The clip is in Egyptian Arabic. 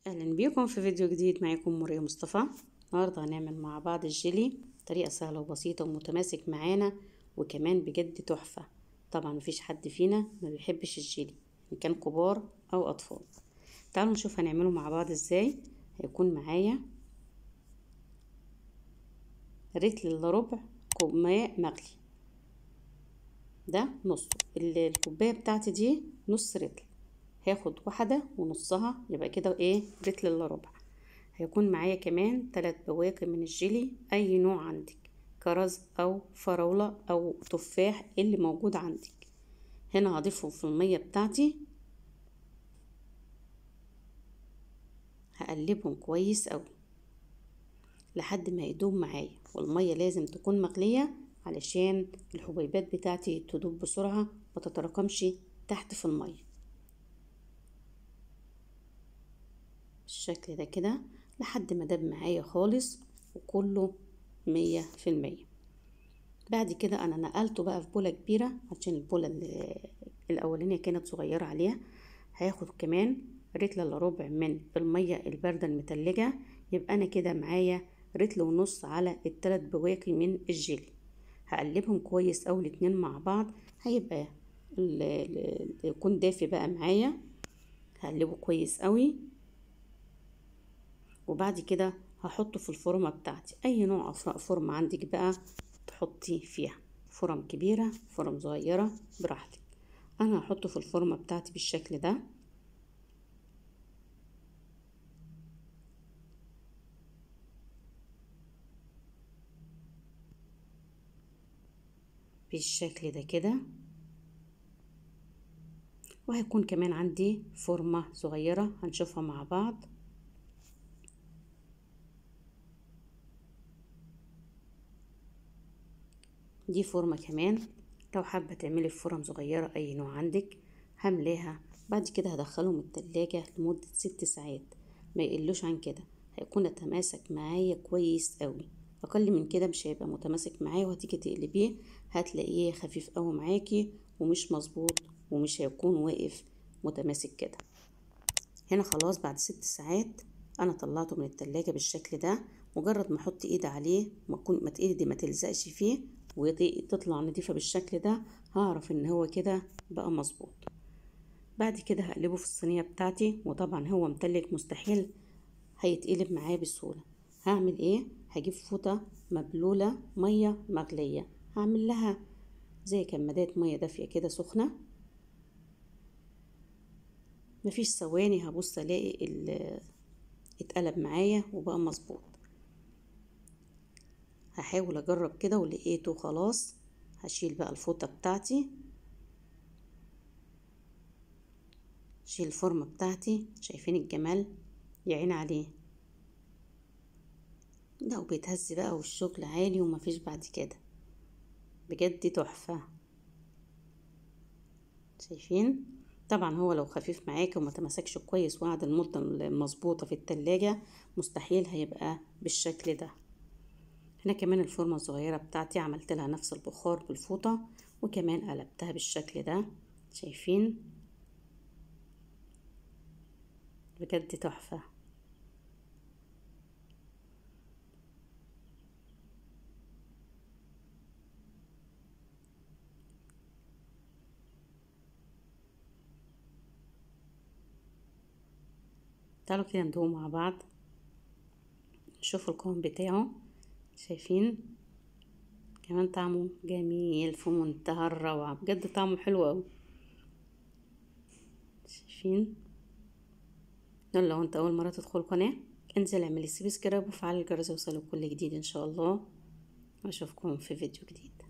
اهلا بيكم في فيديو جديد معاكم مريم مصطفى النهارده هنعمل مع بعض الجيلي طريقه سهله وبسيطه ومتماسك معانا وكمان بجد تحفه طبعا مفيش حد فينا ما بيحبش الجيلي ان كان كبار او اطفال تعالوا نشوف هنعمله مع بعض ازاي هيكون معايا رتل الا ربع كوب ماء مغلي ده نص الكوبايه بتاعتي دي نص رتل هاخد واحدة ونصها يبقى كده ايه رتل الا ربع هيكون معايا كمان تلات بواقي من الجيلي اي نوع عندك كرز او فراولة او تفاح اللي موجود عندك هنا هضيفه في المية بتاعتي هقلبهم كويس اوي لحد ما يدوب معايا والمية لازم تكون مغلية علشان الحبيبات بتاعتي تدوب بسرعة ما تتراكمش تحت في الميه بالشكل ده كده لحد ما داب معايا خالص وكله مية في المية بعد كده انا نقلته بقى في بولة كبيرة عشان البولة الاولانية كانت صغيرة عليها هاخد كمان رتل الا ربع من المية الباردة المتلجة يبقى انا كده معايا رتل ونص على التلات بواقي من الجيلي هقلبهم كويس اوي الاتنين مع بعض هيبقى يكون دافي بقى معايا هقلبه كويس قوي وبعد كده هحطه في الفورمه بتاعتي اي نوع فورمه عندك بقى تحطي فيها فرم كبيره فرم صغيره براحتك انا هحطه في الفورمه بتاعتي بالشكل ده بالشكل ده كده وهيكون كمان عندي فورمة صغيرة هنشوفها مع بعض دي فورمة كمان لو حابة تعملي فرم صغيرة اي نوع عندك هملاها بعد كده هدخلهم التلاجة لمدة ست ساعات ما يقلوش عن كده هيكون يتماسك معايا كويس قوي اقل من كده مش هيبقى متماسك معايا وهتيجي تقلبيه هتلاقيه خفيف قوي معاكي ومش مظبوط ومش هيكون واقف متماسك كده هنا خلاص بعد ست ساعات انا طلعته من التلاجة بالشكل ده مجرد ما احط ايدي عليه ما تكون ما ايدي ما تلزقش فيه وتطلع نضيفة بالشكل ده هعرف ان هو كده بقى مظبوط بعد كده هقلبه في الصينية بتاعتي وطبعا هو متلج مستحيل هيتقلب معايا بسهولة هعمل ايه هجيب فوطة مبلولة مية مغلية هعمل لها زي كمادات مية دافية كده سخنة مفيش ثواني هبص الاقي اتقلب معايا وبقى مظبوط هحاول اجرب كده ولقيته خلاص هشيل بقى الفوطة بتاعتي شيل الفورمة بتاعتي شايفين الجمال يعين عليه ده وبيتهز بقى والشغل عالي ومفيش بعد كده بجد تحفة شايفين طبعا هو لو خفيف معاكي وما تمسكش كويس وقعد المدة المظبوطة في التلاجة مستحيل هيبقى بالشكل ده هنا كمان الفورمة الصغيرة بتاعتي عملت لها نفس البخار بالفوطة وكمان قلبتها بالشكل ده شايفين بجد تحفة تعالوا كده ندوق مع بعض نشوف القوام بتاعه شايفين كمان طعمه جميل في منتهى الروعة بجد طعمه حلو اوي شايفين دول لو انت اول مرة تدخل القناة انزل اعملي سبسكرايب وفعل الجرس يوصلك كل جديد ان شاء الله واشوفكم في فيديو جديد